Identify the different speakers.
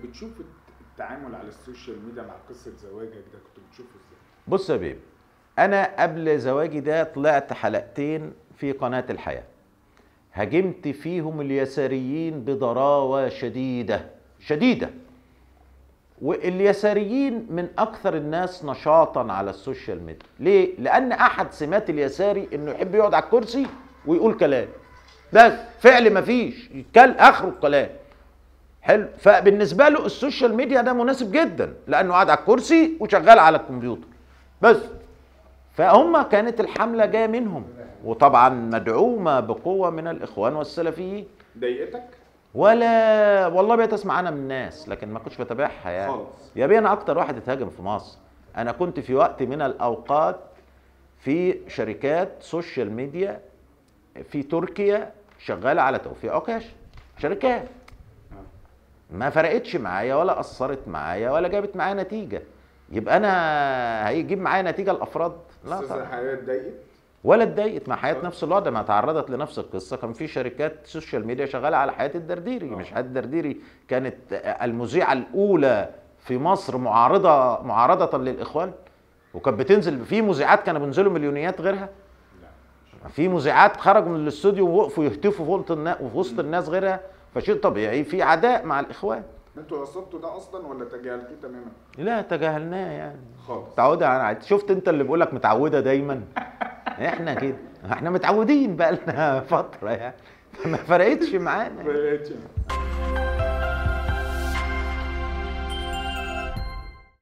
Speaker 1: بتشوف التعامل على السوشيال ميديا مع قصه زواجك ده كنت بتشوفه ازاي؟
Speaker 2: بص يا بيبي انا قبل زواجي ده طلعت حلقتين في قناه الحياه هاجمت فيهم اليساريين بضراوه شديده شديده واليساريين من اكثر الناس نشاطا على السوشيال ميديا ليه لان احد سمات اليساري انه يحب يقعد على الكرسي ويقول كلام بس فعل مفيش يتكلم اخره الكلام حلو فبالنسبه له السوشيال ميديا ده مناسب جدا لانه قاعد على الكرسي وشغال على الكمبيوتر بس فهم كانت الحمله جايه منهم وطبعا مدعومه بقوه من الاخوان والسلفيين
Speaker 1: ضايقتك؟
Speaker 2: ولا والله بقيت اسمع عنها من الناس لكن ما كنتش بتابعها يعني
Speaker 1: خالص.
Speaker 2: يا بيه انا اكتر واحد اتهاجم في مصر انا كنت في وقت من الاوقات في شركات سوشيال ميديا في تركيا شغاله على توفيق عكاش شركات ما فرقتش معايا ولا اثرت معايا ولا جابت معايا نتيجه يبقى انا هيجيب معايا نتيجه الافراد لا
Speaker 1: استاذ
Speaker 2: طبعا
Speaker 1: الحياه اتضايقت؟
Speaker 2: ولا اتضايقت مع حياه نفس الوضع ما تعرضت لنفس القصه كان في شركات سوشيال ميديا شغاله على حياه الدرديري مش حياه الدرديري كانت المذيعه الاولى في مصر معارضه معارضه للاخوان وكانت بتنزل في مذيعات كانوا بينزلوا مليونيات غيرها في مذيعات خرجوا من الاستوديو ووقفوا يهتفوا في وسط الناس وفي وسط الناس غيرها فشيء طبيعي في عداء مع الاخوان
Speaker 1: انتوا قصدتوا ده اصلا ولا تجاهلتوه تماما؟
Speaker 2: لا تجاهلناه يعني
Speaker 1: خالص
Speaker 2: متعودة على شفت انت اللي بيقول لك متعودة دايما احنا كده احنا متعودين بقى لنا فترة يعني فما فرقتش معانا
Speaker 1: فرقتش